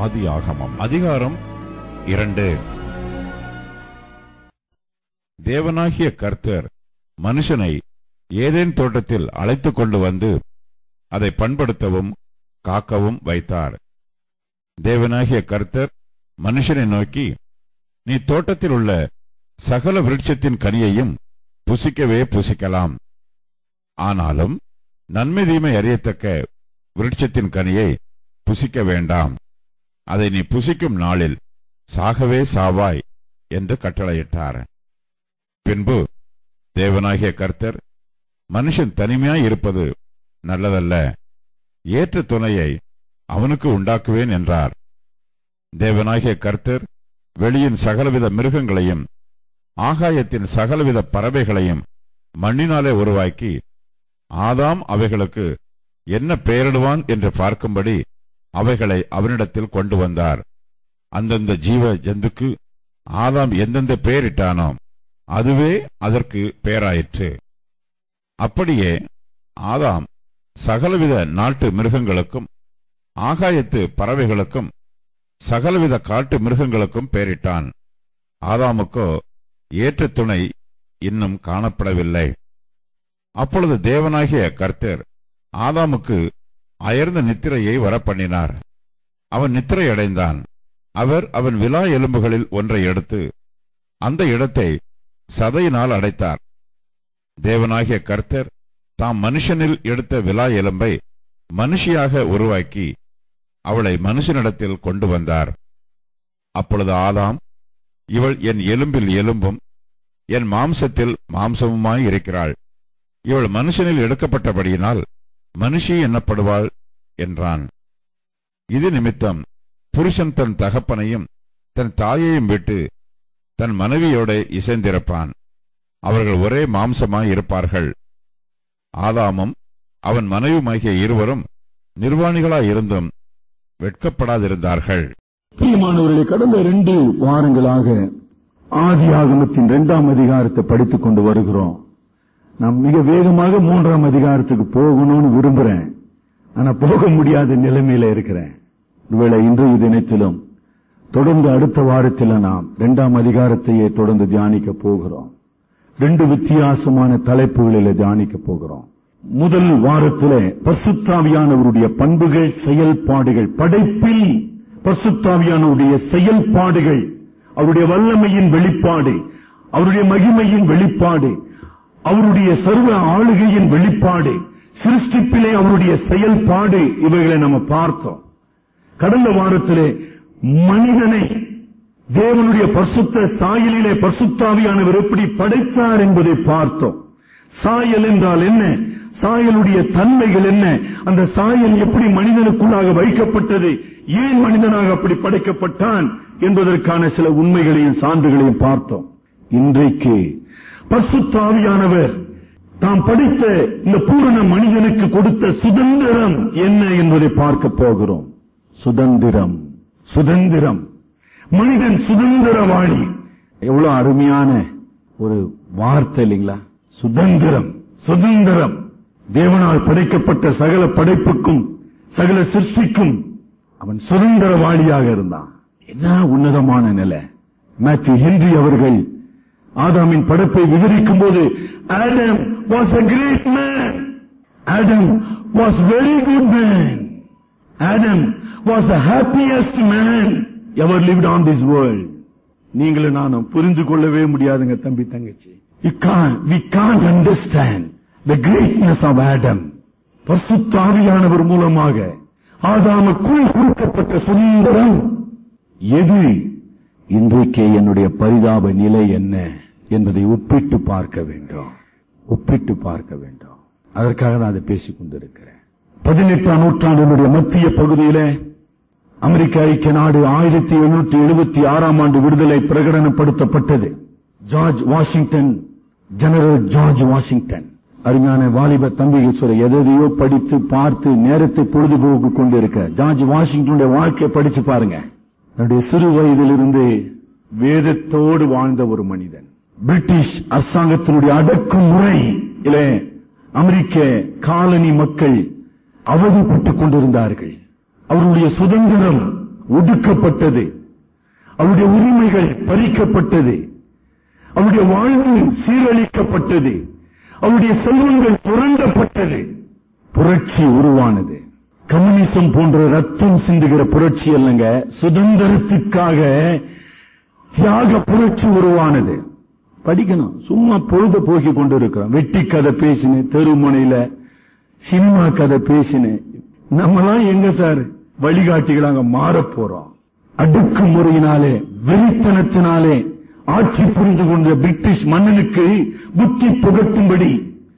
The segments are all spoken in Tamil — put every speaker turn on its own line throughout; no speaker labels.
ஆதியாகமம் அதிகாரம் இரண்டு தேவனாகிய கர்த்தர் மனுஷனை ஏதேன் தோட்டத்தில் அழைத்துக் கொண்டு வந்து அதை பண்படுத்தவும் காக்கவும் வைத்தார் தேவனாகிய கர்த்தர் மனுஷனை நோக்கி நீ தோட்டத்தில் உள்ள சகல விருட்சத்தின் கனியையும் புசிக்கவே புசிக்கலாம் ஆனாலும் நன்மை தீமை அறியத்தக்க விருட்சத்தின் கனியை புசிக்க வேண்டாம் அதை நீ புசிக்கும் நாளில் சாகவே சாவாய் என்று கட்டளையிட்டார் பின்பு தேவனாகிய கர்த்தர் மனுஷன் தனிமையாய் இருப்பது நல்லதல்ல ஏற்ற துணையை அவனுக்கு உண்டாக்குவேன் என்றார் தேவனாகிய கர்த்தர் வெளியின் சகலவித மிருகங்களையும் ஆகாயத்தின் சகலவித பறவைகளையும் மண்ணினாலே உருவாக்கி ஆதாம் அவைகளுக்கு என்ன பெயரிடுவான் என்று பார்க்கும்படி அவைகளை அவனிடத்தில் கொண்டு வந்தார் அந்தந்த ஜீவ ஜந்துக்கு ஆதாம் எந்தெந்த பெயரிட்டானோ அதுவே அதற்கு பெயராயிற்று அப்படியே ஆதாம் சகலவித நாட்டு மிருகங்களுக்கும் ஆகாயத்து பறவைகளுக்கும் சகலவித காட்டு மிருகங்களுக்கும் பெயரிட்டான் ஆதாமுக்கோ ஏற்ற துணை இன்னும் காணப்படவில்லை அப்பொழுது தேவனாகிய கர்த்தர் ஆதாமுக்கு அயர்ந்த நித்திரையை வரப்பண்ணினார் அவன் நித்திரை அடைந்தான் அவர் அவன் விலா எலும்புகளில் ஒன்றை எடுத்து அந்த இடத்தை சதையினால் அடைத்தார் தேவனாகிய கர்த்தர் தாம் மனுஷனில் எடுத்த விலா எலும்பை மனுஷியாக உருவாக்கி அவளை மனுஷனிடத்தில் கொண்டு வந்தார் அப்பொழுது ஆதாம் இவள் என் எலும்பில் எலும்பும் என் மாம்சத்தில் மாம்சமுமாய் இருக்கிறாள் இவள் மனுஷனில் எடுக்கப்பட்டபடியினால் மனுஷி எண்ணப்படுவாள் என்றான் இது நிமித்தம் புருஷன் தன் தகப்பனையும் தன் தாயையும் விட்டு தன் மனைவியோட இசைந்திருப்பான் அவர்கள் ஒரே மாம்சமாய் இருப்பார்கள் ஆதாமும் அவன் மனைவியுமாகிய இருவரும் நிர்வாணிகளாய் இருந்தும் வெட்கப்படாதிருந்தார்கள்
பிரியமானவர்களே கடந்த ரெண்டு வாரங்களாக ஆதி ஆகமத்தின் இரண்டாம் அதிகாரத்தை படித்துக் கொண்டு வருகிறோம் நான் மிக வேகமாக மூன்றாம் அதிகாரத்துக்கு போகணும்னு விரும்புறேன் ஆனா போக முடியாத நிலைமையில இருக்கிறேன் ஒருவேளை இன்றைய தினத்திலும் தொடர்ந்து அடுத்த வாரத்தில் நாம் இரண்டாம் அதிகாரத்தையே தொடர்ந்து தியானிக்க போகிறோம் ரெண்டு வித்தியாசமான தலைப்புகளில தியானிக்க போகிறோம் முதல் வாரத்திலே பசுத்தாவியானவருடைய பண்புகள் செயல்பாடுகள் படைப்பில் பசுத்தாவியானவருடைய செயல்பாடுகள் அவருடைய வல்லமையின் வெளிப்பாடு அவருடைய மகிமையின் வெளிப்பாடு அவருடைய சர்வ ஆளுகையின் வெளிப்பாடு சிருஷ்டிப்பிலே அவருடைய செயல்பாடு இவைகளை நம்ம பார்த்தோம் கடந்த வாரத்திலே மனிதனை தேவனுடைய பரிசுத்த சாயலிலே பரிசுத்தாவியானவர் எப்படி படைத்தார் என்பதை பார்த்தோம் சாயல் என்றால் என்ன சாயலுடைய தன்மைகள் என்ன அந்த சாயல் எப்படி மனிதனுக்குள்ளாக வைக்கப்பட்டது ஏன் மனிதனாக அப்படி படைக்கப்பட்டான் என்பதற்கான சில உண்மைகளையும் சான்றுகளையும் பார்த்தோம் இன்றைக்கு பசுத்தாவியானவர் தாம் படித்த இந்த பூரண மனிதனுக்கு கொடுத்த சுதந்திரம் என்ன என்பதை பார்க்க போகிறோம் சுதந்திரம் சுதந்திரம் மனிதன் சுதந்திரவாளி எவ்வளவு அருமையான ஒரு வார்த்தை இல்லைங்களா சுதந்திரம் சுதந்திரம் தேவனால் படைக்கப்பட்ட சகல படைப்புக்கும் சகல சிருஷ்டிக்கும் அவன் சுதந்திரவாளியாக இருந்தான் என்ன உன்னதமான நிலை மேத்யூ ஹென்றி அவர்கள் ஆதாமின் படைப்பை விவரிக்கும் போது Adam was a great man Adam was very good man Adam was the happiest man ever lived on this world நீங்களும் நானும் புரிந்து கொள்ளவே முடியாதுங்க தம்பி தங்கச்சி you can we can understand the greatness of Adam பசுத்தாவியானவர் மூலமாக ஆதாமுக்குள் கொடுக்கப்பட்ட சுந்தரம் எது இன்றைக்கே என்னுடைய பரிதாப நிலை என்ன என்பதை ஒப்பிட்டு பார்க்க வேண்டும் ஒப்பிட்டு பார்க்க வேண்டும் அதற்காக தான் அதை பேசிக் கொண்டிருக்கிறேன் பதினெட்டாம் நூற்றாண்டினுடைய மத்திய பகுதியிலே அமெரிக்க ஐக்கிய நாடு ஆயிரத்தி எழுநூற்றி எழுபத்தி ஆறாம் ஆண்டு விடுதலை பிரகடனப்படுத்தப்பட்டது George Washington General George Washington அருமையான வாலிப தம்பிகள் சொல்ல எதையோ படித்து பார்த்து நேரத்தை பொழுதுபோக்கு கொண்டிருக்க ஜார்ஜ் வாஷிங்டனுடைய வாழ்க்கையை படிச்சு பாருங்க தன்னுடைய சிறு வயதிலிருந்து வேதத்தோடு வாழ்ந்த ஒரு மனிதன் பிரிட்டிஷ் அரசாங்கத்தினுடைய அடக்குமுறை இல்ல அமெரிக்க காலனி மக்கள் அவதிப்பட்டுக் கொண்டிருந்தார்கள் அவருடைய சுதந்திரம் ஒடுக்கப்பட்டது அவருடைய உரிமைகள் பறிக்கப்பட்டது அவருடைய வாழ்வு சீரழிக்கப்பட்டது அவருடைய செல்வங்கள் புரண்டப்பட்டது புரட்சி உருவானது கம்யூனிசம் போன்ற ரத்தம் சிந்துகிற புரட்சி அல்லங்க சுதந்திரத்துக்காக தியாக புரட்சி உருவானது படிக்கணும் சும்மா பொழுது போக்கி கொண்டிருக்கிறோம் வெட்டி கதை பேசினேன் தெருமுனையில சினிமா கதை பேசினேன் நம்மலாம் எங்க சார் வழிகாட்டிகளாக மாறப் போறோம் அடுக்குமுறையினாலே வெறித்தனத்தினாலே ஆட்சி புரிந்து கொண்ட பிரிட்டிஷ் மன்னனுக்கு புத்தி புகட்டும்படி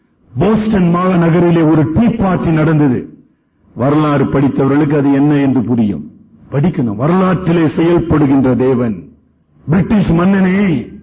போஸ்டன் மாநகரிலே ஒரு டீ பார்ட்டி நடந்தது வரலாறு படித்தவர்களுக்கு அது என்ன என்று புரியும் படிக்கணும் வரலாற்றிலே செயல்படுகின்ற தேவன் பிரிட்டிஷ் மன்னனே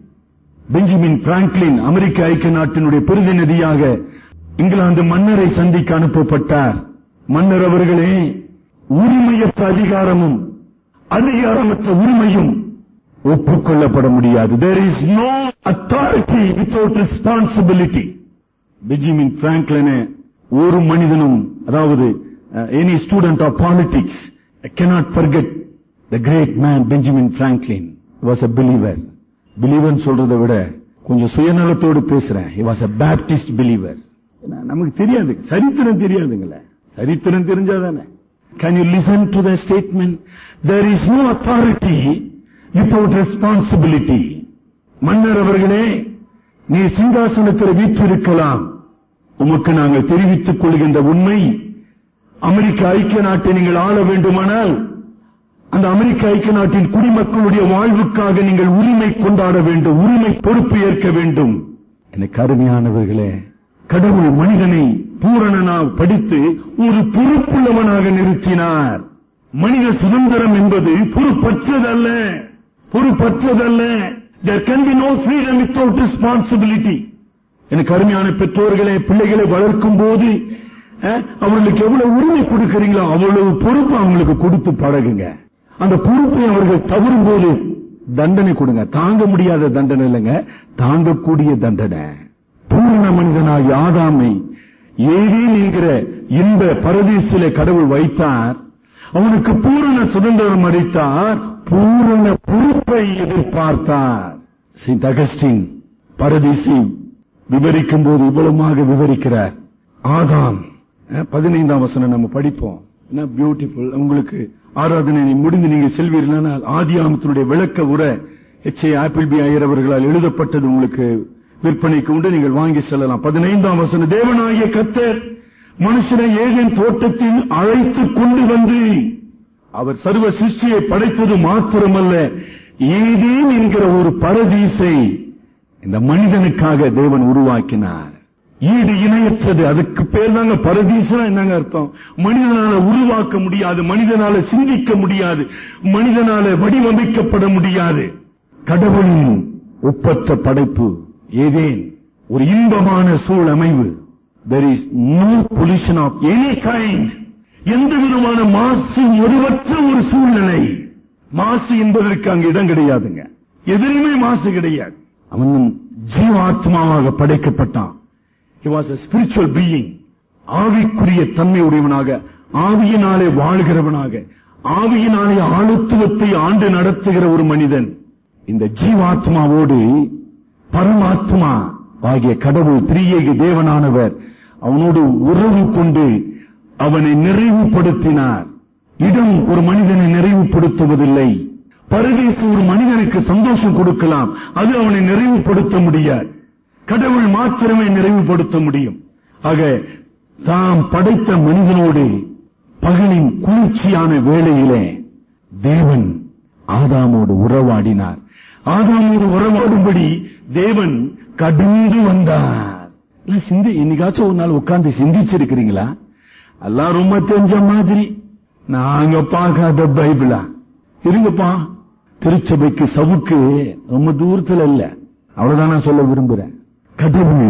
பெஞ்சமின் பிராங்க்லின் அமெரிக்க ஐக்கிய நாட்டினுடைய பிரதிநிதியாக இங்கிலாந்து மன்னரை சந்திக்க அனுப்பப்பட்டார் மன்னர் அவர்களே உரிமையற்ற அதிகாரமும் அதிகாரமற்ற உரிமையும் ஒப்புக்கொள்ளப்பட முடியாது there is no authority without responsibility Benjamin Franklin ஒரு மனிதனும் அதாவது any student of politics cannot forget the great man Benjamin Franklin was a believer believer சொல்றதை விட கொஞ்சம் சுயநலத்தோடு பேசுறேன் he was a baptist believer ஏன்னா, நமக்கு தெரியாது சரித்திரம் தெரியாதுங்களே சரித்திரம் தெரிஞ்சாதானே can you listen to the statement there is no authority without responsibility மன்னர் அவர்களே நீ சிங்காசனத்தில் வீற்றிருக்கலாம் உமக்கு நாங்கள் தெரிவித்துக் கொள்கின்ற உண்மை அமெரிக்க ஐக்கிய நாட்டை நீங்கள் ஆள வேண்டுமானால் அந்த அமெரிக்க ஐக்கிய நாட்டின் குடிமக்களுடைய வாழ்வுக்காக நீங்கள் உரிமை கொண்டாட வேண்டும் உரிமை பொறுப்பு ஏற்க வேண்டும் எனக்கு அருமையானவர்களே கடவுள் மனிதனை பூரணனா படித்து ஒரு பொறுப்புள்ளவனாக நிறுத்தினார் மனித சுதந்திரம் என்பது பொறுப்பற்றதல்ல பொறுப்பற்றதல்ல there can be no freedom without responsibility எனக்கு அருமையான பெற்றோர்களே பிள்ளைகளை வளர்க்கும் போது அஹ், அவர்களுக்கு எவ்வளவு உரிமை கொடுக்கிறீங்களோ அவ்வளவு பொறுப்பு அவங்களுக்கு கொடுத்து பழகுங்க அந்த பொறுப்பை அவர்கள் தவறும் போது தண்டனை கொடுங்க தாங்க முடியாத தண்டனை இல்லைங்க தாங்கக்கூடிய தண்டனை பூரண மனிதனாகி ஆதாமை ஏதேன் என்கிற இன்ப பரதீசிலே கடவுள் வைத்தார் அவனுக்கு பூரண சுதந்திரம் அளித்தார் பூரண பொறுப்பை எதிர்பார்த்தார் செயின்ட் அகஸ்டின் பரதீசி விவரிக்கும் போது இவ்வளவுமாக விவரிக்கிறார் ஆதாம் அஹ், பதினைந்தாம் வசனம் நம்ம படிப்போம் என்ன பியூட்டிஃபுல் உங்களுக்கு ஆராதனை முடிந்து நீங்க செல்வீர்கள் ஆதியாமத்தினுடைய விளக்க உரை H A Apple P Iyer அவர்களால் எழுதப்பட்டது உங்களுக்கு விற்பனைக்கு உண்டு நீங்கள் வாங்கி செல்லலாம் பதினைந்தாம் வசனம் தேவனாகிய கத்தர் மனுஷனை ஏதேன் தோட்டத்தில் அழைத்துக் கொண்டு வந்து அவர் சர்வ சிருஷ்டியை படைத்தது மாத்திரமல்ல ஏதேன் என்கிற ஒரு பரதீசை இந்த மனிதனுக்காக தேவன் உருவாக்கினார் ஈடு இணையற்றது அதுக்கு பேர் தாங்க பரதீசம் என்னங்க அர்த்தம் மனிதனால உருவாக்க முடியாது மனிதனால சிந்திக்க முடியாது மனிதனால வடிவமைக்கப்பட முடியாது கடவுளின் ஒப்பற்ற படைப்பு ஏதேன் ஒரு இன்பமான சூழமைவு there is no pollution of any kind எந்த விதமான மாசு ஒருவற்ற ஒரு சூழ்நிலை மாசு என்பதற்கு அங்கு இடம் கிடையாதுங்க எதிலுமே மாசு கிடையாது அவன் ஜீவாத்மாவாக படைக்கப்பட்டான் he was a spiritual being ஆவிக்குரிய தன்மை உடையவனாக ஆவியினாலே வாழ்கிறவனாக ஆவியினாலே ஆளுத்துவத்தை ஆண்டு நடத்துகிற ஒரு மனிதன் இந்த ஜீவாத்மாவோடு பரமாத்மா ஆகிய கடவுள் திரியேக தேவனானவர் அவனோடு உறவு கொண்டு அவனை நிறைவுபடுத்தினார் இடம் ஒரு மனிதனை நிறைவுபடுத்துவதில்லை பரதேசு ஒரு மனிதனுக்கு சந்தோஷம் கொடுக்கலாம் அது அவனை நிறைவுபடுத்த முடியாது கடவுள் மாத்திரமே நிறைவுபடுத்த முடியும் ஆக தாம் படைத்த மனிதனோடு பகலின் குளிர்ச்சியான வேளையிலே தேவன் ஆதாமோடு உறவாடினார் ஆதாமோடு உறவாடும்படி தேவன் கடந்து வந்தார் இல்ல சிந்தி என்னைக்காச்சும் ஒரு நாள் உட்கார்ந்து சிந்திச்சிருக்கிறீங்களா எல்லாம் ரொம்ப தெரிஞ்ச மாதிரி நாங்க பார்க்காத பைபிளா இருங்கப்பா திருச்சபைக்கு சவுக்கு ரொம்ப தூரத்துல இல்ல அவ்வளவுதான் நான் சொல்ல விரும்புறேன் கடவுள்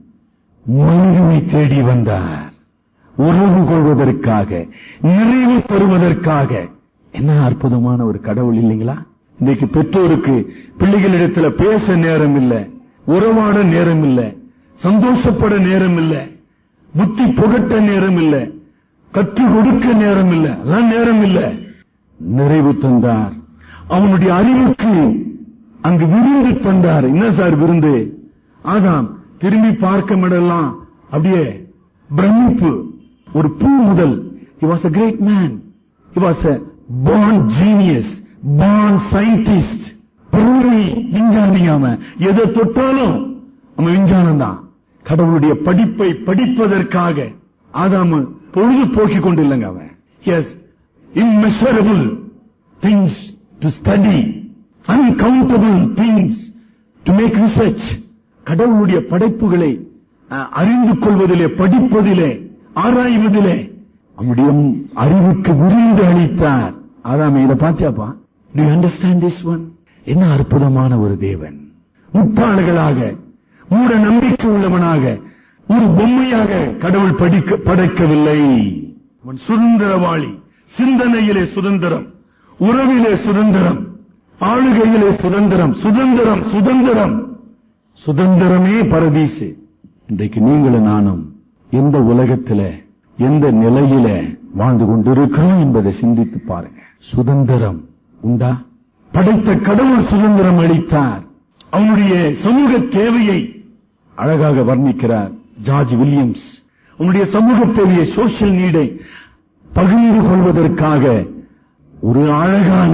மனிதனை தேடி வந்தார் உறவு கொள்வதற்காக நிறைவு பெறுவதற்காக என்ன அற்புதமான ஒரு கடவுள் இல்லைங்களா இன்னைக்கு பெற்றோருக்கு பிள்ளைகளிடத்துல பேச நேரம் இல்ல உறவாட நேரம் இல்ல சந்தோஷப்பட நேரம் இல்ல புத்தி புகட்ட நேரம் இல்ல கற்றுக் கொடுக்க நேரம் இல்ல அதெல்லாம் நேரம் இல்ல நிறைவு தந்தார் அவனுடைய அறிவுக்கு அங்கு விருந்து தந்தார் என்ன சார் விருந்து ஆதாம் திரும்பி பார்க்க இடெல்லாம் அப்படியே பிரமிப்பு ஒரு பூ முதல் he was a great man he was a born genius born scientist பொருளை விஞ்ஞானி அவன் எதை தொட்டாலும் அவன் விஞ்ஞானம் தான் கடவுளுடைய படிப்பை படிப்பதற்காக ஆதாம பொழுது போக்கிக் கொண்டு இல்லைங்க அவன் is immeasurable things to study uncountable things to make research கடவுளுடைய படைப்புகளை அஹ், அறிந்து கொள்வதிலே படிப்பதிலே ஆராய்வதிலே அவனுடைய அறிவுக்கு விருந்து அளித்தார் அதாமே இதை பாத்தியாப்பா டு அண்டர்ஸ்டாண்ட் திஸ் ஒன் என்ன அற்புதமான ஒரு தேவன் முட்டாள்களாக மூட நம்பிக்கை உள்ளவனாக ஒரு பொம்மையாக கடவுள் படிக்க படைக்கவில்லை அவன் சுதந்திரவாளி சிந்தனையிலே சுதந்திரம் உறவிலே சுதந்திரம் ஆளுகையிலே சுதந்திரம் சுதந்திரம் சுதந்திரம் சுதந்திரமே பரதீசு இன்றைக்கு நீங்களும் நானும் எந்த உலகத்தில எந்த நிலையில வாழ்ந்து கொண்டிருக்கிறோம் என்பதை சிந்தித்து பாருங்க சுதந்திரம் உண்டா படைத்த கடவுள் சுதந்திரம் அளித்தார் அவனுடைய சமூக தேவையை அழகாக வர்ணிக்கிறார் ஜார்ஜ் வில்லியம்ஸ் அவனுடைய சமூக தேவையை சோசியல் நீடை பகிர்ந்து கொள்வதற்காக ஒரு அழகான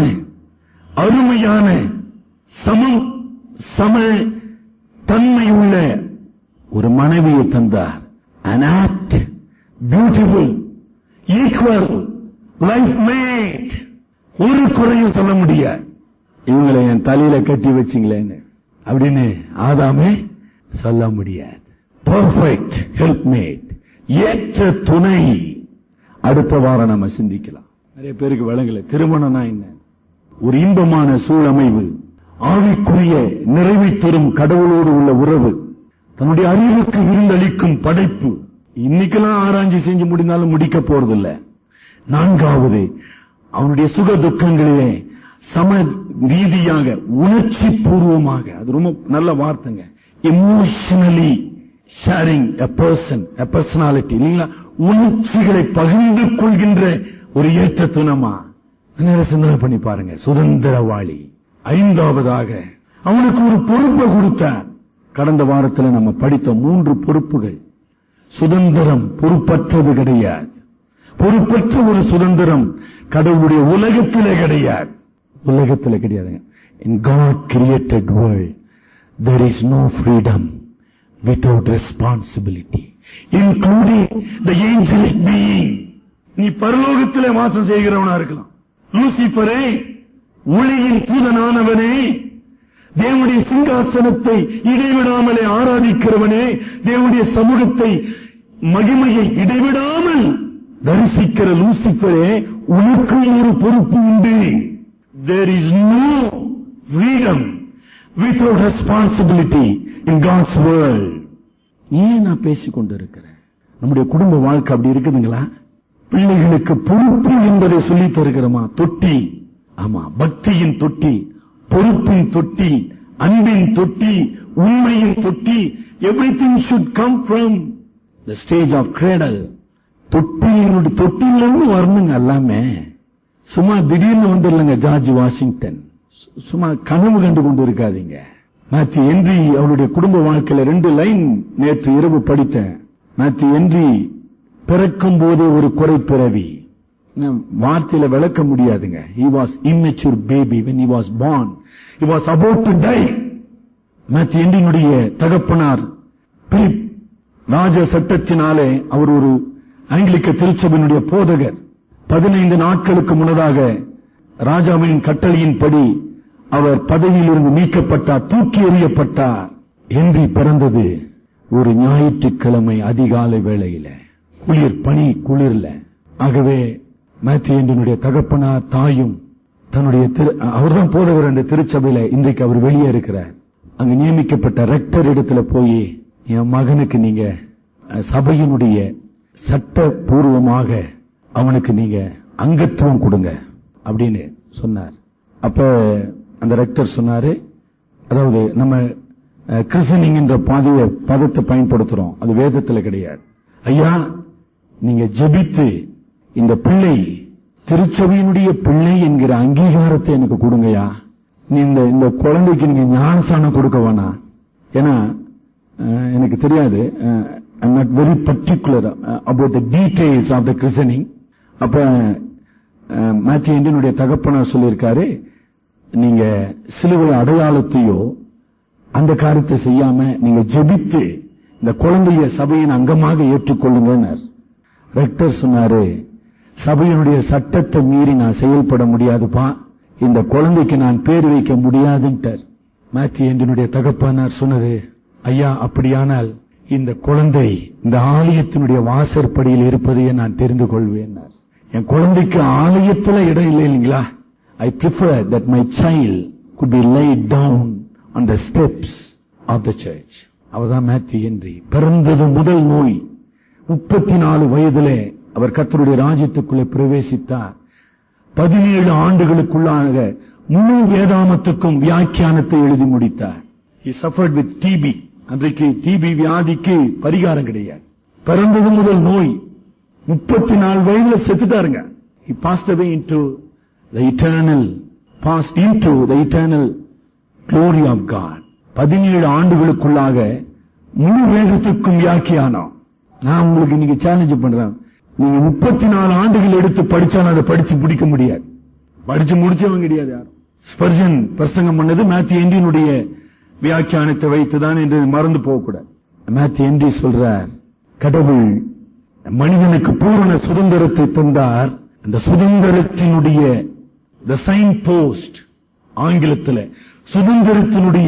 அருமையான சமம் சம தன்மை உள்ள ஒரு மனைவியை தந்தார் an act beautiful equal life mate ஒரு குறையும் சொல்ல முடியாது இவங்களை என் தலையில கட்டி வச்சிங்களேன்னு அப்படின்னு ஆதாமே சொல்ல முடியாது பர்ஃபெக்ட் ஹெல்ப் மேட் ஏற்ற துணை அடுத்த வாரம் நம்ம சிந்திக்கலாம் நிறைய பேருக்கு விளங்கல திருமணம்னா என்ன ஒரு இன்பமான சூழமைவு ஆவிக்குரிய நிறைவை தரும் கடவுளோடு உள்ள உறவு தன்னுடைய அறிவுக்கு விருந்தளிக்கும் படைப்பு இன்னைக்கெல்லாம் ஆராய்ச்சி செஞ்சு முடிந்தாலும் முடிக்க போறதில்ல நான்காவது அவனுடைய சுக துக்கங்களிலே சம ரீதியாக உணர்ச்சி பூர்வமாக அது ரொம்ப நல்ல வார்த்தைங்க emotionally sharing a person a personality இல்லைங்களா உணர்ச்சிகளை பகிர்ந்து கொள்கின்ற ஒரு ஏற்ற துணமா நேரம் சிந்தனை பண்ணி பாருங்க சுதந்திரவாளி ஐந்தாவதாக அவனுக்கு ஒரு பொறுப்பை கொடுத்தார் கடந்த வாரத்தில் நம்ம படித்த மூன்று பொறுப்புகள் சுதந்திரம் பொறுப்பற்றது கிடையாது பொறுப்பற்ற ஒரு சுதந்திரம் கடவுளுடைய உலகத்திலே கிடையாது உலகத்திலே கிடையாதுங்க in God created world there is no freedom without responsibility including the angelic being நீ பரலோகத்திலே வாசம் செய்கிறவனா இருக்கலாம் லூசிபரே ஒளியின் தூதனானவனே தேவனுடைய சிங்காசனத்தை இடைவிடாமலே ஆராதிக்கிறவனே தேவனுடைய சமூகத்தை மகிமையை இடைவிடாமல் தரிசிக்கிற லூசிபரே உனக்கு ஒரு பொறுப்பு உண்டு there is no freedom without responsibility in God's world ஏன் நான் பேசிக் கொண்டிருக்கிறேன் நம்முடைய குடும்ப வாழ்க்கை அப்படி இருக்குதுங்களா பிள்ளைகளுக்கு பொறுப்பு என்பதை சொல்லித் தருகிறோமா தொட்டி ஆமா பக்தியின் தொட்டி பொறுப்பின் தொட்டி அன்பின் தொட்டி உண்மையின் தொட்டி everything should come from the stage of cradle தொட்டியினுடைய தொட்டிலிருந்து வரணுங்க எல்லாமே சும்மா திடீர்னு வந்துடலங்க ஜார்ஜ் வாஷிங்டன் சு- சும்மா கனவு கண்டு கொண்டு இருக்காதீங்க மேத்யூ என்றி அவருடைய குடும்ப வாழ்க்கையில ரெண்டு லைன் நேற்று இரவு படித்தேன் மேத்யூ என்றி பிறக்கும் போதே ஒரு குறை பிறவி நான் வார்த்தையில விளக்க முடியாதுங்க he was immature baby when he was born he was about to die Matthew என்றினுடைய தகப்பனார் பிலிப் ராஜ சட்டத்தினாலே அவர் ஒரு ஆங்கிலிக்க திருச்சபையினுடைய போதகர் பதினைந்து நாட்களுக்கு முன்னதாக ராஜாவின் கட்டளையின்படி அவர் பதவியிலிருந்து நீக்கப்பட்டார் தூக்கி எறியப்பட்டார் என்று பிறந்தது ஒரு ஞாயிற்றுக்கிழமை அதிகாலை வேளையில குளிர் பனி குளிர்ல ஆகவே மேத்யூ என்றனுடைய தகப்பனார் தாயும் தன்னுடைய திரு- அவர்தான் போதகர் என்ற திருச்சபையில இன்றைக்கு அவர் வெளியே இருக்கிறார் அங்கு நியமிக்கப்பட்ட ரெக்டர் இடத்துல போய் என் மகனுக்கு நீங்க அஹ், சபையினுடைய சட்டபூர்வமாக அவனுக்கு நீங்க அங்கத்துவம் கொடுங்க அப்படின்னு சொன்னார் அப்ப அந்த ரெக்டர் சொன்னாரு அதாவது நம்ம கிறிஸ்டனிங் என்ற பாதைய பதத்தை பயன்படுத்துறோம் அது வேதத்துல கிடையாது ஐயா நீங்க ஜெபித்து இந்த பிள்ளை திருச்சபையினுடைய பிள்ளை என்கிற அங்கீகாரத்தை எனக்கு கொடுங்கயா நீ இந்த இந்த குழந்தைக்கு நீங்க ஞானசானம் கொடுக்க வேணாம் ஏன்னா அஹ், எனக்கு தெரியாது I'm not very particular about the details of the christening அப்ப மேத்யூ இண்டியனுடைய தகப்பனார் சொல்லியிருக்காரு நீங்க சிலுவை அடையாளத்தையோ அந்த காரியத்தை செய்யாம நீங்க ஜெபித்து இந்த குழந்தைய சபையின் அங்கமாக ஏற்றுக்கொள்ளுங்கன்னார் ரெக்டர் சொன்னாரு சபையினுடைய சட்டத்தை மீறி நான் செயல்பட முடியாதுப்பா இந்த குழந்தைக்கு நான் பேர் வைக்க முடியாதுன்ட்டார் மேத்யூ என்றனுடைய தகப்பனார் சொன்னது ஐயா அப்படியானால் இந்த குழந்தை இந்த ஆலயத்தினுடைய வாசற்படியில் இருப்பதையே நான் தெரிந்து கொள்வேன்னார் என் குழந்தைக்கு ஆலயத்துல இடம் இல்லை இல்லைங்களா I prefer that my child could be laid down on the steps of the church அவர்தான் மேத்யூ ஹென்றி பிறந்தது முதல் நோய் முப்பத்தி நாலு வயதிலே அவர் கர்த்தருடைய ராஜ்யத்துக்குள்ளே பிரவேசித்தார் பதினேழு ஆண்டுகளுக்குள்ளாக முழு வேதாமத்துக்கும் வியாக்கியானத்தை எழுதி முடித்தார் he suffered with TB அன்றைக்கு டிபி வியாதிக்கு பரிகாரம் கிடையாது பிறந்தது முதல் நோய் முப்பத்தி நாலு வயதுல செத்துட்டாருங்க he passed away into the eternal passed into the eternal glory of God பதினேழு ஆண்டுகளுக்குள்ளாக முழு வேதத்துக்கும் வியாக்கியானம் நான் உங்களுக்கு இன்னைக்கு சேலஞ்ச் பண்றேன் நீங்க முப்பத்தி நாலு ஆண்டுகள் எடுத்து படிச்சாலும் அதை படிச்சு பிடிக்க முடியாது படிச்சு முடிச்சவங்க கிடையாது யாரும் ஸ்பர்ஜன் பிரசங்கம் பண்ணது மேத்யூ எண்டினுடைய வியாக்கியானத்தை வைத்துதான் என்று மறந்து போகக்கூடாது மேத்யூ எண்டி சொல்றார் கடவுள் மனிதனுக்கு பூரண சுதந்திரத்தை தந்தார் அந்த சுதந்திரத்தினுடைய த சைன் போஸ்ட் ஆங்கிலத்தில் சுதந்திரத்தினுடைய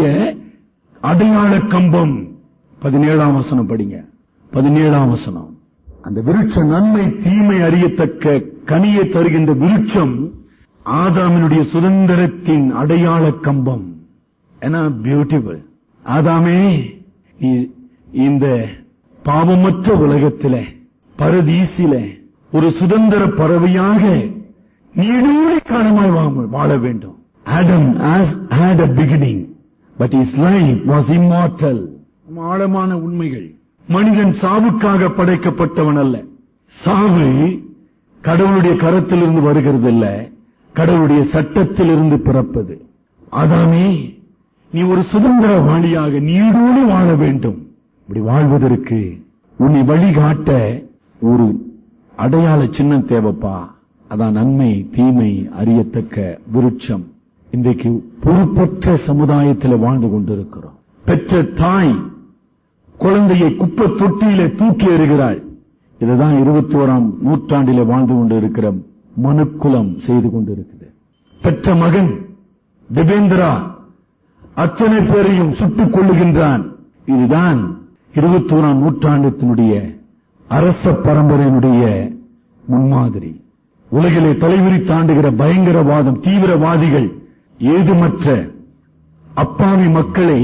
அடையாள கம்பம் பதினேழாம் வசனம் படிங்க பதினேழாம் வசனம் அந்த விருட்ச நன்மை தீமை அறியத்தக்க கனியை தருகின்ற விருட்சம் ஆதாமினுடைய சுதந்திரத்தின் அடையாள கம்பம் ஏன்னா பியூட்டிஃபுல் ஆதாமே நீ இந்த பாவமற்ற உலகத்தில பரதீசில ஒரு சுதந்திர பறவையாக நீடூழி காலமாய் வா- வாழ வேண்டும் Adam had a beginning but his life was immortal ஆழமான உண்மைகள் மனிதன் சாவுக்காக படைக்கப்பட்டவன் அல்ல சாவு கடவுளுடைய கரத்திலிருந்து வருகிறது இல்ல கடவுளுடைய சட்டத்திலிருந்து பிறப்பது ஆதாமே நீ ஒரு சுதந்திரவாளியாக நீடோடு வாழ வேண்டும் இப்படி வாழ்வதற்கு உன்னை வழிகாட்ட ஒரு அடையாள சின்னம் தேவைப்பா அதான் நன்மை தீமை அறியத்தக்க விருட்சம் இன்றைக்கு பொறுப்பற்ற சமுதாயத்தில் வாழ்ந்து கொண்டிருக்கிறோம் பெற்ற தாய் குழந்தையை குப்பை தொட்டியிலே தூக்கி எறிகிறாள் இதுதான் இருபத்தி ஓராம் நூற்றாண்டிலே வாழ்ந்து கொண்டிருக்கிற மனுக்குலம் செய்து கொண்டிருக்குது பெற்ற மகன் திபேந்திரா அத்தனை பேரையும் சுட்டுக் கொள்ளுகின்றான் இதுதான் இருபத்தி ஓராம் நூற்றாண்டத்தினுடைய அரச பரம்பரையினுடைய முன்மாதிரி உலகிலே தலைவிரி தாண்டுகிற பயங்கரவாதம் தீவிரவாதிகள் ஏதுமற்ற அப்பாவி மக்களை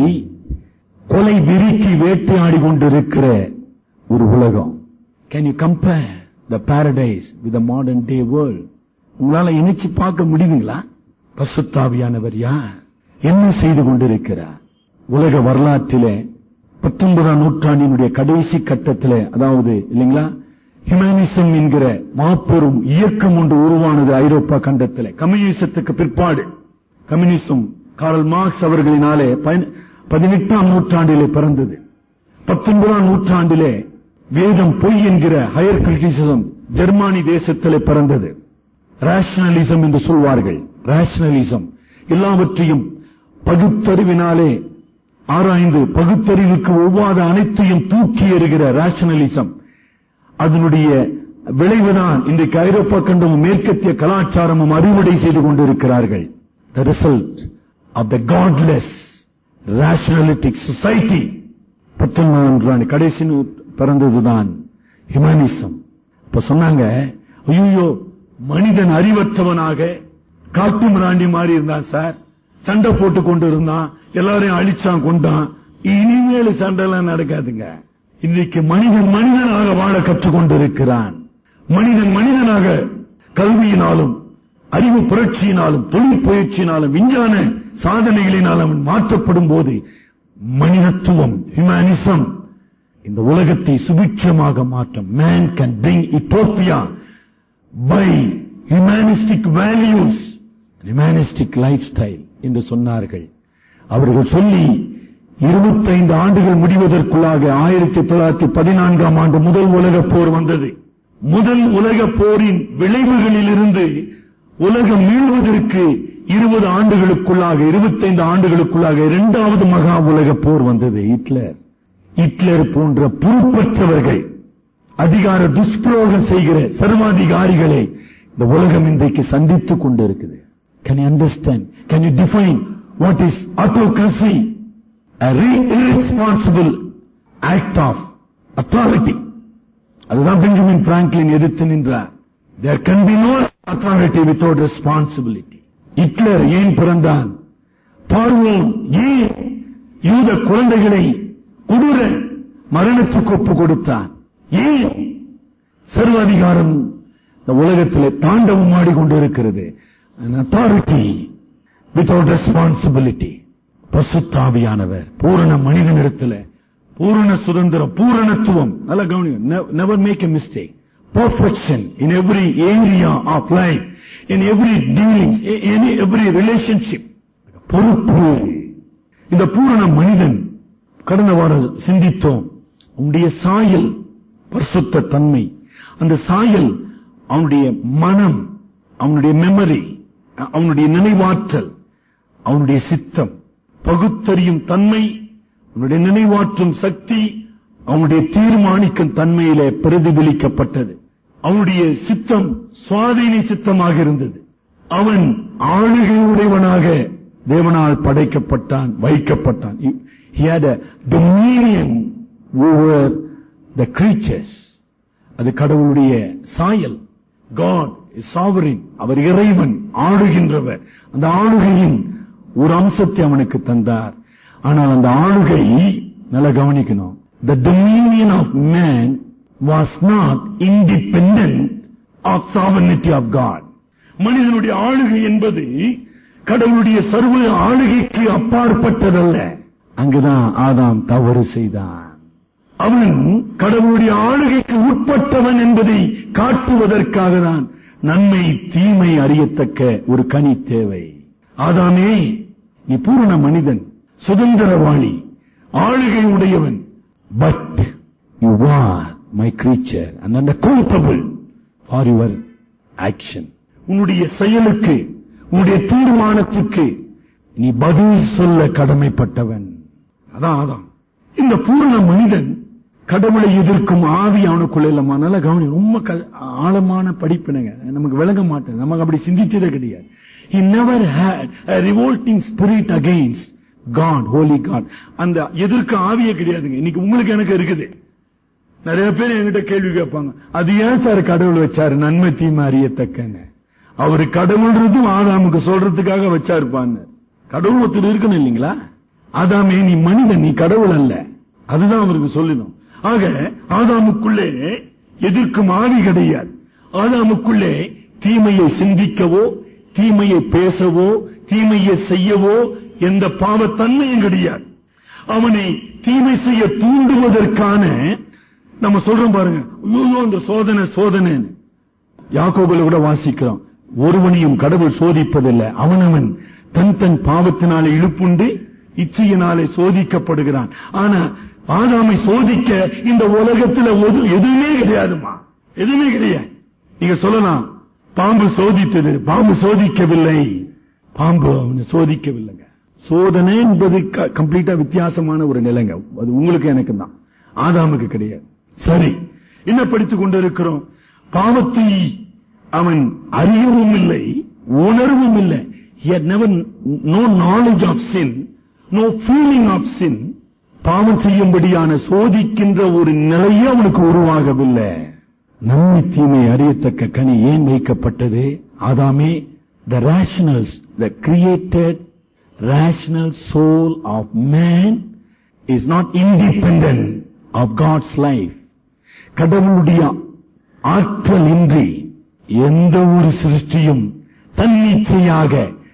கொலை விரிக்கி வேட்டையாடி கொண்டிருக்கிற ஒரு உலகம் can you compare the paradise with modern day world உங்களால இணைச்சு பார்க்க முடியுதுங்களா பசுத்தாவியானவர் யார் என்ன செய்து கொண்டிருக்கிறார் உலக வரலாற்றிலே பத்தொன்பதாம் நூற்றாண்டினுடைய கடைசி கட்டத்திலே அதாவது இல்லைங்களா ஹியூமனிசம் என்கிற மாபெரும் இயக்கம் ஒன்று உருவானது ஐரோப்பா கண்டத்திலே கம்யூனிசத்துக்கு பிற்பாடு கம்யூனிசம் கார்ல் மார்க்ஸ் அவர்களினாலே பயன்- பதினெட்டாம் நூற்றாண்டிலே பிறந்தது பத்தொன்பதாம் நூற்றாண்டிலே வேதம் பொய் என்கிற ஹையர் கிரிட்டிசிசம் ஜெர்மானி தேசத்திலே பிறந்தது ரேஷனலிசம் என்று சொல்வார்கள் ரேஷனலிசம் எல்லாவற்றையும் பகுத்தறிவினாலே ஆராய்ந்து பகுத்தறிவுக்கு ஒவ்வாத அனைத்தையும் தூக்கி எறிகிற ரேஷனலிசம் அதனுடைய விளைவுதான் இன்றைக்கு ஐரோப்பா கண்டமும் மேற்கத்திய கலாச்சாரமும் அறுவடை செய்து கொண்டிருக்கிறார்கள் the result of the godless rationalistic society பத்தொன்பதாம் நூற்றாண்டு கடைசி நூ- பிறந்ததுதான் ஹியூமனிசம் இப்ப சொன்னாங்க ஐயோ மனிதன் அறிவற்றவனாக காட்டு மிராண்டி மாதிரி இருந்தான் சார் சண்டை போட்டு கொண்டு இருந்தான் எல்லாரையும் அழிச்சான் கொண்டான் இனிமேல் சண்டை எல்லாம் நடக்காதுங்க இன்னைக்கு மனிதன் மனிதனாக வாழ கற்றுக்கொண்டிருக்கிறான் மனிதன் மனிதனாக கல்வியினாலும் அறிவு புரட்சியினாலும் தொழில் பயிற்சியினாலும் விஞ்ஞான சாதனைகளினால் அவன் மாற்றப்படும் போது மனிதத்துவம் ஹியூமனிசம் இந்த உலகத்தை சுபிட்சமாக மாற்றும் man can bring utopia by humanistic values humanistic lifestyle என்று சொன்னார்கள் அவர்கள் சொல்லி 25 ஆண்டுகள் முடிவதற்குள்ளாக ஆயிரத்தி தொள்ளாயிரத்தி பதினான்காம் ஆண்டு முதல் உலகப் போர் வந்தது முதல் உலகப் போரின் விளைவுகளிலிருந்து உலகம் மீள்வதற்கு இருபது ஆண்டுகளுக்குள்ளாக 25 ஆண்டுகளுக்குள்ளாக இரண்டாவது மகா உலகப் போர் வந்தது ஹிட்லர் ஹிட்லர் போன்ற பொறுப்பற்றவர்கள் அதிகார துஷ்பிரயோகம் செய்கிற சர்வாதிகாரிகளை இந்த உலகம் இன்றைக்கு சந்தித்துக் கொண்டிருக்குது can you understand can you define what is autocracy irresponsible act of authority அதுதான் பெஞ்சமின் பிராங்க்லின் எதிர்த்து நின்றார் there can be no authority without responsibility Hitler ஏன் பிறந்தான் பார்வோன் ஏன் யூத குழந்தைகளை கொடூர மரணத்துக்கு ஒப்பு கொடுத்தான் ஏன் சர்வாதிகாரம் இந்த உலகத்தில் தாண்டவம் ஆடிக்கொண்டிருக்கிறது an authority without responsibility பசுத்தாவியானவர் பூரண மனிதனிடத்தில் பூரண சுதந்திரம் பூரணத்துவம் நல்ல கவனி never make a mistake perfection in every area of life in every dealings in every relationship பொறுப்பு இந்த பூரண மனிதன் கடந்த வாரம் சிந்தித்தோம் உன்னுடைய சாயல் பரிசுத்த தன்மை அந்த சாயல் அவனுடைய மனம் அவனுடைய மெமரி அவனுடைய நினைவாற்றல் அவனுடைய சித்தம் பகுத்தறியும் தன்மை அவனுடைய நினைவாற்றும் சக்தி அவனுடைய தீர்மானிக்கும் தன்மையிலே பிரதிபலிக்கப்பட்டது அவனுடைய சித்தம் சுவாதீன சித்தமாக இருந்தது அவன் ஆளுகையுடையவனாக தேவனால் படைக்கப்பட்டான் வைக்கப்பட்டான் He had a dominion over the creatures. அது கடவுளுடைய சாயல் காட் சாவரின் அவர் இறைவன் ஆளுகின்றவர் அந்த ஆளுகையின் ஒரு அம்சத்தை அவனுக்கு தந்தார் ஆனால் அந்த ஆளுகை நல்லா கவனிக்கணும் the dominion of man was not independent of sovereignty of God மனிதனுடைய ஆளுகை என்பது கடவுளுடைய சர்வ ஆளுகைக்கு அப்பாற்பட்டதல்ல அங்குதான் ஆதாம் தவறு செய்தான் அவன் கடவுளுடைய ஆளுகைக்கு உட்பட்டவன் என்பதை காட்டுவதற்காக தான் நன்மை தீமை அறியத்தக்க ஒரு கனி தேவை ஆதாமே நீ பூரண மனிதன் சுதந்திரவாளி ஆளுகை உடையவன் but you are my creature and accountable for your action உன்னுடைய செயலுக்கு உன்னுடைய தீர்மானத்துக்கு நீ பதில் சொல்ல கடமைப்பட்டவன் அதான் அதான் இந்த பூரண மனிதன் கடவுளை எதிர்க்கும் ஆவி அவனுக்குள்ள இல்லம்மா நல்ல கவனி ரொம்ப க- ஆழமான படிப்பினுங்க நமக்கு விளங்க மாட்டேன் நமக்கு அப்படி சிந்திச்சதே கிடையாது he never had a revolting spirit against God holy God அந்த எதிர்க்க ஆவியே கிடையாதுங்க இன்னைக்கு உங்களுக்கு எனக்கு இருக்குது நிறைய பேர் என்கிட்ட கேள்வி கேட்பாங்க அது ஏன் சார் கடவுள் வச்சாரு நன்மை தீமை அறியத்தக்கன்னு அவரு கடவுள்றதும் ஆதாமுக்கு சொல்றதுக்காக வச்சாருப்பான்னு கடவுள் ஒருத்தர் இருக்கணும் இல்லைங்களா ஆதாமே நீ மனிதன் நீ கடவுள் அல்ல அதுதான் அவருக்கு சொல்லணும் ஆக ஆதாமுக்குள்ளே எதிர்க்கும் ஆவி கிடையாது ஆதாமுக்குள்ளே தீமையை சிந்திக்கவோ தீமையை பேசவோ தீமையை செய்யவோ எந்த பாவத்தன்மையும் கிடையாது அவனை தீமை செய்ய தூண்டுவதற்கான நம்ம சொல்றோம் பாருங்க ஐயோ அந்த சோதனை சோதனைன்னு யாக்கோபுல கூட வாசிக்கிறோம் ஒருவனையும் கடவுள் சோதிப்பதில்லை அவனவன் தன் தன் பாவத்தினாலே இழுப்புண்டு இச்சையினாலே சோதிக்கப்படுகிறான் ஆனா ஆதாமை சோதிக்க இந்த உலகத்துல ஒரு- எதுவுமே கிடையாதுமா எதுவுமே கிடையாது நீங்க சொல்லலாம் பாம்பு சோதித்தது பாம்பு சோதிக்கவில்லை பாம்பு அவனை சோதிக்கவில்லைங்க சோதனை என்பது கம்ப்ளீட்டா வித்தியாசமான ஒரு நிலைங்க அது உங்களுக்கு எனக்கு தான் ஆதாமுக்கு கிடையாது சரி என்ன படித்துக் கொண்டிருக்கிறோம் பாவத்தை அவன் அறியவும் இல்லை உணர்வும் இல்லை he had never no knowledge of sin no feeling of sin பாவம் செய்யும்படியான சோதிக்கின்ற ஒரு நிலையே அவனுக்கு உருவாகவில்லை நன்மை தீமை அறியத்தக்க கனி ஏன் வைக்கப்பட்டது ஆதாமே the rationals the created rational soul of man is not independent of God's life கடவுளுடைய ஆற்றல் இன்றி எந்த ஒரு சிருஷ்டியும் தன்னிச்சையாக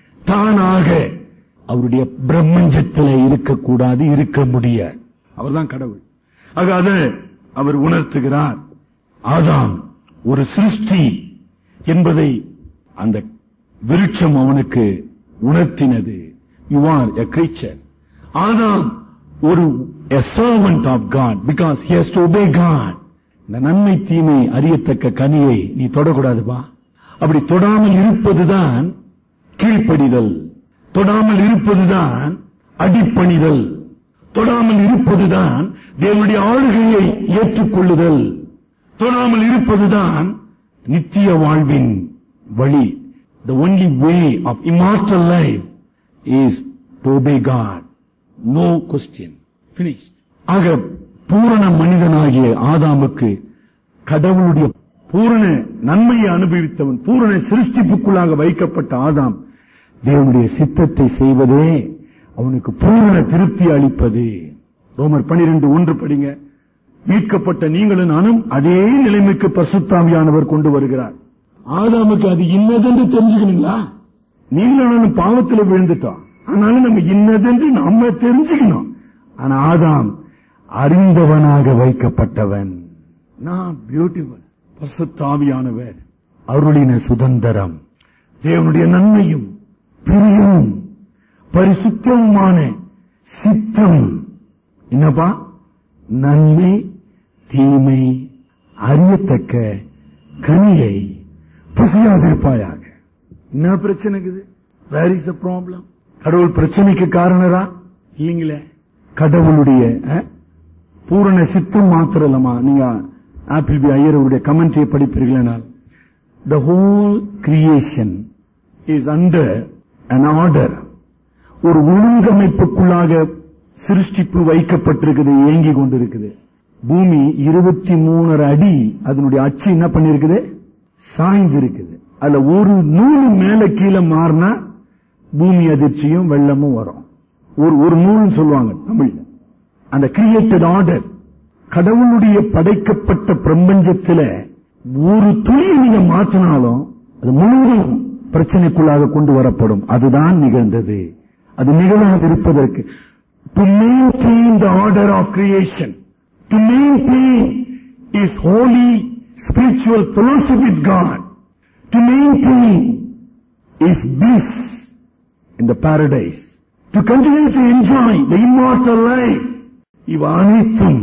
தானாக அவருடைய பிரம்மஞ்சத்தில் இருக்கக்கூடாது இருக்க முடியாது அவர்தான் கடவுள் ஆக அதை அவர் உணர்த்துகிறார் ஆதாம் ஒரு சிருஷ்டி என்பதை அந்த விருட்சம் அவனுக்கு உணர்த்தினது யூ ஆர் எ கிரீச்சர் ஆதாம் ஒரு a servant of God because he has to obey God இந்த நன்மை தீமை அறியத்தக்க கனியை நீ தொடக்கூடாதுப்பா அப்படி தொடாமல் இருப்பதுதான் கீழ்ப்படிதல் தொடாமல் இருப்பதுதான் அடிப்பணிதல் தொடாமல் இருப்பதுதான் தேவனுடைய ஆளுகையை ஏற்றுக்கொள்ளுதல் தொடாமல் இருப்பதுதான் நித்திய வாழ்வின் வழி the only way of immortal life is to obey God no question finished ஆக பூரண மனிதனாகிய ஆதாமுக்கு கடவுளுடைய பூரண நன்மையை அனுபவித்தவன் பூரண சிருஷ்டிப்புக்குள்ளாக வைக்கப்பட்ட ஆதாம் தேவனுடைய சித்தத்தை செய்வதே அவனுக்கு பூரண திருப்தி அளிப்பது ரோமர் 12 ஒன்று படிங்க மீட்கப்பட்ட நீங்களும் நானும் அதே நிலைமைக்கு பரிசுத்தாவியானவர் கொண்டு வருகிறார் ஆதாமுக்கு அது இன்னதென்று தெரிஞ்சுக்கணுங்களா நீங்களும் நானும் பாவத்துல விழுந்துட்டோம் ஆனாலும் நம்ம இன்னதென்று நம்ம தெரிஞ்சுக்கணும் ஆனா ஆதாம் அறிந்தவனாக வைக்கப்பட்டவன் நான் பியூட்டிஃபுல் பரிசுத்தாவியானவர் அருளின சுதந்திரம் தேவனுடைய நன்மையும் பிரியமும் பரிசுத்தமுமான சித்தம் என்னப்பா நன்மை தீமை அறியத்தக்க கனியை பசியாதிருப்பாயாக என்ன பிரச்சனை இருக்குது வேர் இஸ் த ப்ராப்ளம் கடவுள் பிரச்சனைக்கு காரணரா இல்லைங்களே கடவுளுடைய அஹ், பூரண சித்தம் மாத்திரம் இல்லமா நீங்க ஆப்பிள் பி ஐயருடைய கமெண்ட்ரியை படிப்பீர்களானால் the whole creation is under an order ஒரு ஒழுங்கமைப்புக்குள்ளாக சிருஷ்டிப்பு வைக்கப்பட்டிருக்குது இயங்கி கொண்டிருக்குது பூமி இருபத்தி மூணரை அடி அதனுடைய அச்சு என்ன பண்ணிருக்குது சாய்ந்து இருக்குது அதுல ஒரு நூல் மேல கீழே மாறினா பூமி அதிர்ச்சியும் வெள்ளமும் வரும் ஒரு ஒரு நூல்னு சொல்லுவாங்க தமிழ்ல அந்த கிரியேட்டட் ஆர்டர் கடவுளுடைய படைக்கப்பட்ட பிரபஞ்சத்துல ஒரு துளியை நீங்க மாத்தினாலும் அது முழுவதும் பிரச்சனைக்குள்ளாக கொண்டு வரப்படும் அதுதான் நிகழ்ந்தது அது நிகழாதிருப்பதற்கு to maintain the order of creation to maintain is holy spiritual fellowship with God to maintain is bliss in the paradise to continue to enjoy the immortal life இவ அனைத்தும்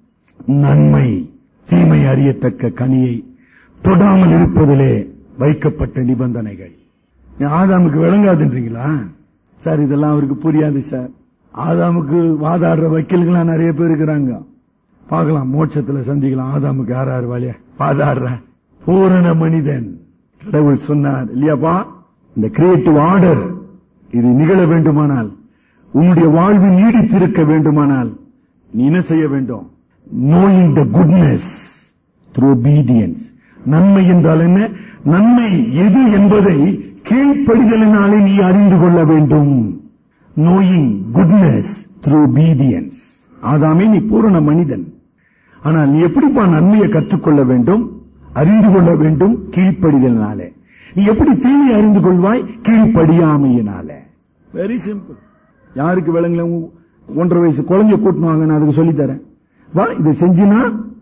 நன்மை தீமை அறியத்தக்க கனியை தொடாமல் இருப்பதிலே வைக்கப்பட்ட நிபந்தனைகள் ஆதாமுக்கு விளங்காதுன்றீங்களா சார் இதெல்லாம் அவருக்கு புரியாது சார் ஆதாமுக்கு வாதாடுற வக்கீல்களா நிறைய பேர் இருக்கிறாங்க பார்க்கலாம் மோட்சத்துல சந்திக்கலாம் ஆதாமுக்கு யார் யார் வழியா வாதாடுற பூரண மனிதன் கடவுள் சொன்னார் இல்லையாப்பா இந்த கிரியேட்டிவ் ஆர்டர் இது நிகழ வேண்டுமானால் உன்னுடைய வாழ்வு நீடித்திருக்க வேண்டுமானால் நீ என்ன செய்ய வேண்டும் knowing the goodness through obedience நன்மை என்றால் என்ன நன்மை எது என்பதை கீழ்ப்படிதலினாலே நீ அறிந்து கொள்ள வேண்டும் நோயிங் குட்னஸ் த்ரூ obedience ஆதாமே நீ பூரண மனிதன் ஆனால் நீ எப்படிப்பா நன்மையை கற்றுக்கொள்ள வேண்டும் அறிந்து கொள்ள வேண்டும் கீழ்ப்படிதலினாலே நீ எப்படி தீமை அறிந்து கொள்வாய் கீழ்ப்படியாமையினாலே வெரி சிம்பிள் யாருக்கு விளங்கல உங்க ஒன்றரை வயசு குழந்தைய கூட்டணும் வாங்க நான் அதுக்கு சொல்லித் தரேன் வா இதை செஞ்சினா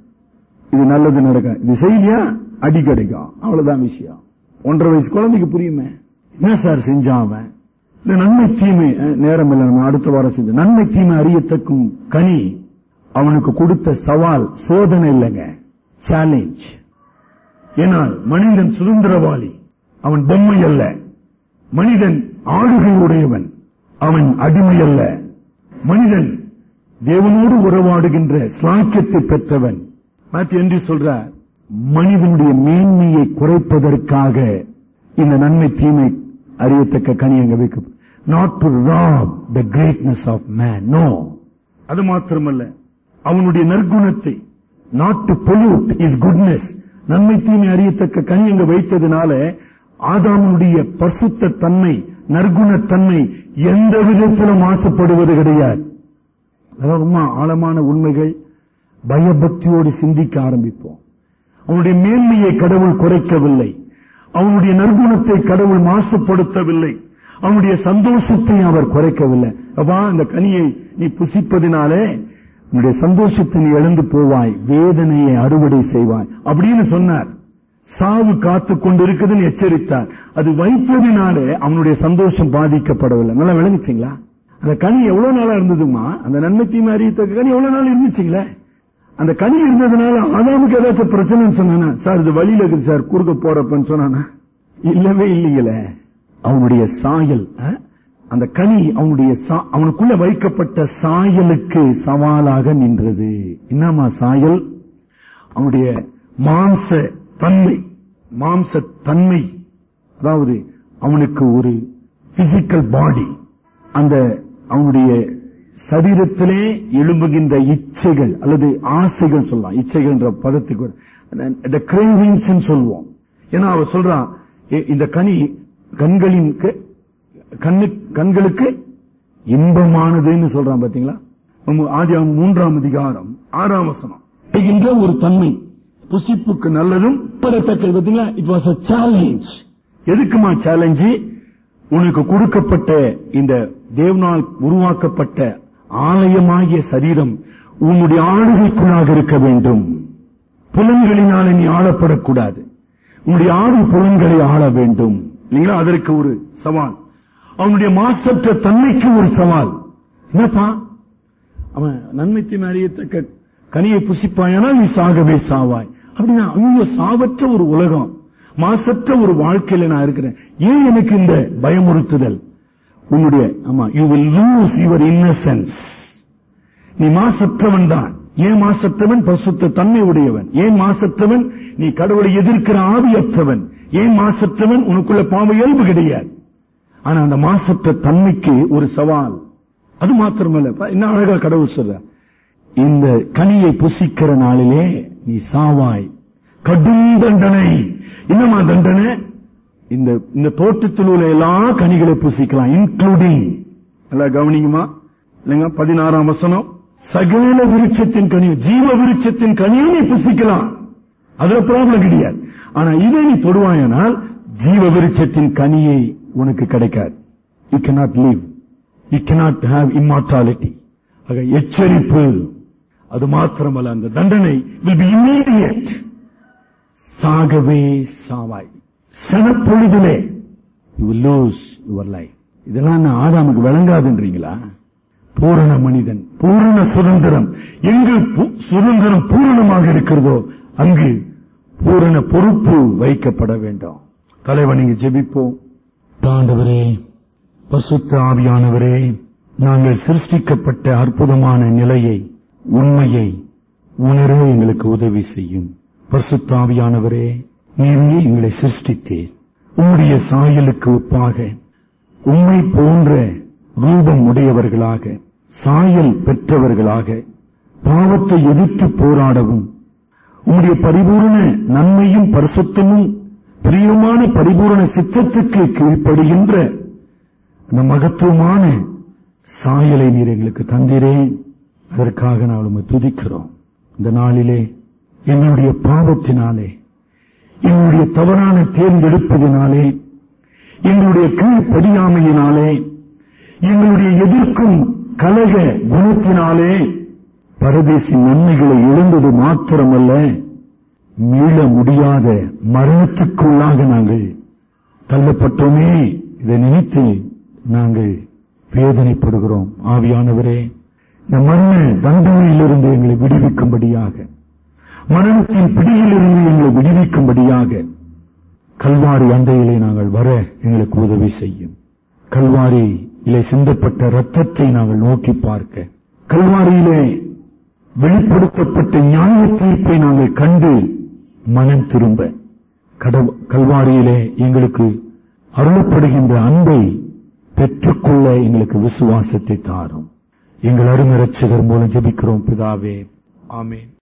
இது நல்லது நடக்கும் இது செய்யலையா அடி கிடைக்கும் அவ்வளவுதான் விஷயம் ஒன்றரை வயசு குழந்தைக்கு புரியுமே என்ன சார் செஞ்சான் அவன் இந்த நன்மை தீமை அஹ், நேரம் இல்லை நம்ம அடுத்த வாரம் செஞ்ச நன்மை தீமை அறியத்தக்கும் கனி அவனுக்கு கொடுத்த சவால் சோதனை இல்லைங்க சேலஞ்ச் ஏனால் மனிதன் சுதந்திரவாளி அவன் பொம்மை அல்ல மனிதன் ஆளுகை உடையவன் அவன் அடிமை அல்ல மனிதன் தேவனோடு உறவாடுகின்ற ஸ்லாக்கியத்தை பெற்றவன் மாத்தி என்று சொல்றார் மனிதனுடைய மேன்மையை குறைப்பதற்காக இந்த நன்மை தீமை அறியத்தக்க கனி அங்க வைக்கும் not to rob the greatness of man no அது மாத்திரமல்ல அவனுடைய நற்குணத்தை not to pollute his goodness நன்மை தீமை அறியத்தக்க கனி அங்க வைத்ததுனால ஆதாமனுடைய பரிசுத்த தன்மை நற்குணத்தன்மை எந்த விதத்திலும் மாசுபடுவது கிடையாது அதெல்லாம் ரொம்ப ஆழமான உண்மைகள் பயபக்தியோடு சிந்திக்க ஆரம்பிப்போம் அவனுடைய மேன்மையை கடவுள் குறைக்கவில்லை அவனுடைய நற்குணத்தை கடவுள் மாசுபடுத்தவில்லை அவனுடைய சந்தோஷத்தை அவர் குறைக்கவில்லை அப்பா இந்த கனியை நீ புசிப்பதினாலே உன்னுடைய சந்தோஷத்தை நீ இழந்து போவாய் வேதனையை அறுவடை செய்வாய் அப்படின்னு சொன்னார் சாவு காத்து கொண்டிருக்குதுன்னு எச்சரித்தார் அது வைத்ததினாலே அவனுடைய சந்தோஷம் பாதிக்கப்படவில்லை நல்லா விளங்குச்சிங்களா அந்த கனி எவ்வளவு நாளா இருந்ததுமா அந்த நன்மை தீமை அறியத்தக்க கனி எவ்வளவு நாள் இருந்துச்சுங்களே அந்த கனி இருந்ததுனால ஆதாமுக்கு ஏதாச்சும் பிரச்சனைன்னு சொன்னானா சார் இது வழியில இருக்குது சார் குறுக்க போறப்பன்னு சொன்னானா இல்லவே இல்லைங்களே அவனுடைய சாயல் அஹ், அந்த கனி அவனுடைய சா- அவனுக்குள்ள வைக்கப்பட்ட சாயலுக்கு சவாலாக நின்றது என்னமா சாயல் அவனுடைய மாம்ச தன்மை மாம்ச தன்மை அதாவது அவனுக்கு ஒரு பிசிக்கல் பாடி அந்த அவனுடைய சரீரத்திலே எழும்புகின்ற இச்சைகள் அல்லது ஆசைகள் சொல்லலாம் இச்சைகள்ன்ற பதத்துக்கு இந்த கிரேவிங்ஸ் சொல்லுவோம் ஏன்னா அவ சொல்றான் "ஏ, இந்த கனி கண்களின் க- கண்ணு கண்களுக்கு இன்பமானதுன்னு சொல்றான் பாத்தீங்களா நம்ம ஆதி மூன்றாம் அதிகாரம் ஆறாம் வசனம் என்கின்ற ஒரு தன்மை புசிப்புக்கு நல்லதும் பெறத்தக்கது பாத்தீங்களா இட் வாஸ் அ சேலஞ்ச் எதுக்குமா சேலஞ்சு உனக்கு கொடுக்கப்பட்ட இந்த தேவனால் உருவாக்கப்பட்ட ஆலயமாகிய சரீரம் உன்னுடைய ஆளுகைக்குள்ளாக இருக்க வேண்டும் புலன்களினால நீ ஆளப்படக்கூடாது உன்னுடைய ஆறு புலன்களை ஆள வேண்டும் இல்லைங்களா அதற்கு ஒரு சவால் அவனுடைய மாசற்ற தன்மைக்கு ஒரு சவால் என்னப்பா அவன் நன்மை தீமை அறியத்தக்க கனியை புசிப்பாயானால் நீ சாகவே சாவாய் அப்படின்னா ஐயோ சாவற்ற ஒரு உலகம் மாசற்ற ஒரு வாழ்க்கையில நான் இருக்கிறேன் ஏன் எனக்கு இந்த பயமுறுத்துதல் உன்னுடைய ஆமா you will lose your innocence நீ மாசற்றவன் தான் ஏன் மாசற்றவன் பசுத்த தன்மை உடையவன் ஏன் மாசற்றவன் நீ கடவுளை எதிர்க்கிற ஆவியற்றவன் ஏன் மாசற்றவன் உனக்குள்ள பாவ இயல்பு கிடையாது ஆனா அந்த மாசற்ற தன்மைக்கு ஒரு சவால் அது மாத்திரமல்ல பா, என்ன அழகா கடவுள் சொல்ற இந்த கனியை புசிக்கிற நாளிலே நீ சாவாய் கடும் தண்டனை என்னமா தண்டனை இந்த இந்த தோட்டத்தில் உள்ள எல்லா கனிகளை புசிக்கலாம் இன்க்ளூடிங் நல்லா கவனிங்கம்மா இல்லைங்க பதினாறாம் வசனம் சகல விருட்சத்தின் கனி ஜீவ விருட்சத்தின் கனியை நீ புசிக்கலாம் அதுல ப்ராப்ளம் கிடையாது ஆனா இதை நீ தொடுவாயானால் ஜீவ விருட்சத்தின் கனியை உனக்கு கிடைக்காது you cannot live you cannot have immortality ஆக எச்சரிப்பு அது மாத்திரமல்ல அந்த தண்டனை will be immediate சாகவே சாவாய் சனப்பொழுதிலே you will lose your life இதெல்லாம் நான் ஆதாமுக்கு விளங்காதுன்றீங்களா பூரண மனிதன் பூரண சுதந்திரம் எங்கு பு- சுதந்திரம் பூரணமாக இருக்கிறதோ அங்கு பூரண பொறுப்பு வைக்கப்பட வேண்டும் தலைவன் இங்கு ஜெபிப்போம் ஆண்டவரே பசுத்த ஆவியானவரே நாங்கள் சிருஷ்டிக்கப்பட்ட அற்புதமான நிலையை உண்மையை உணர எங்களுக்கு உதவி செய்யும் பரிசுத்த ஆவியானவரே நீரே எங்களை சிருஷ்டித்தீர் உம்முடைய சாயலுக்கு ஒப்பாக உம்மை போன்ற ரூபம் உடையவர்களாக சாயல் பெற்றவர்களாக பாவத்தை எதிர்த்து போராடவும் உம்முடைய பரிபூரண நன்மையும் பரிசுத்தமும் பிரியமான பரிபூரண சித்தத்துக்கு கீழ்ப்படுகின்ற அந்த மகத்துவமான சாயலை நீர் எங்களுக்கு தந்திரேன் அதற்காக நாங்கள் உம்மை துதிக்கிறோம் இந்த நாளிலே எங்களுடைய பாவத்தினாலே எங்களுடைய தவறான தேர்ந்தெடுப்பதினாலே எங்களுடைய கீழ்ப்படியாமையினாலே எங்களுடைய எதிர்க்கும் கலக குணத்தினாலே பரதேசி நன்மைகளை இழந்தது மாத்திரமல்ல மீள முடியாத மரணத்துக்குள்ளாக நாங்கள் தள்ளப்பட்டோமே இதை நினைத்து நாங்கள் வேதனைப்படுகிறோம் ஆவியானவரே இந்த மரண தண்டனையிலிருந்து எங்களை விடுவிக்கும்படியாக மரணத்தின் பிடியிலிருந்து எங்களை விடுவிக்கும்படியாக கல்வாரி அண்டையிலே நாங்கள் வர எங்களுக்கு உதவி செய்யும் கல்வாரி இலே சிந்தப்பட்ட ரத்தத்தை நாங்கள் நோக்கி பார்க்க கல்வாரியிலே வெளிப்படுத்தப்பட்ட நியாய தீர்ப்பை நாங்கள் கண்டு மனம் திரும்ப கடவு- கல்வாரியிலே எங்களுக்கு அருளப்படுகின்ற அன்பை பெற்றுக்கொள்ள எங்களுக்கு விசுவாசத்தை தாரும் எங்கள் அருமை ரட்சகர் மூலம் ஜெபிக்கிறோம் பிதாவே ஆமென்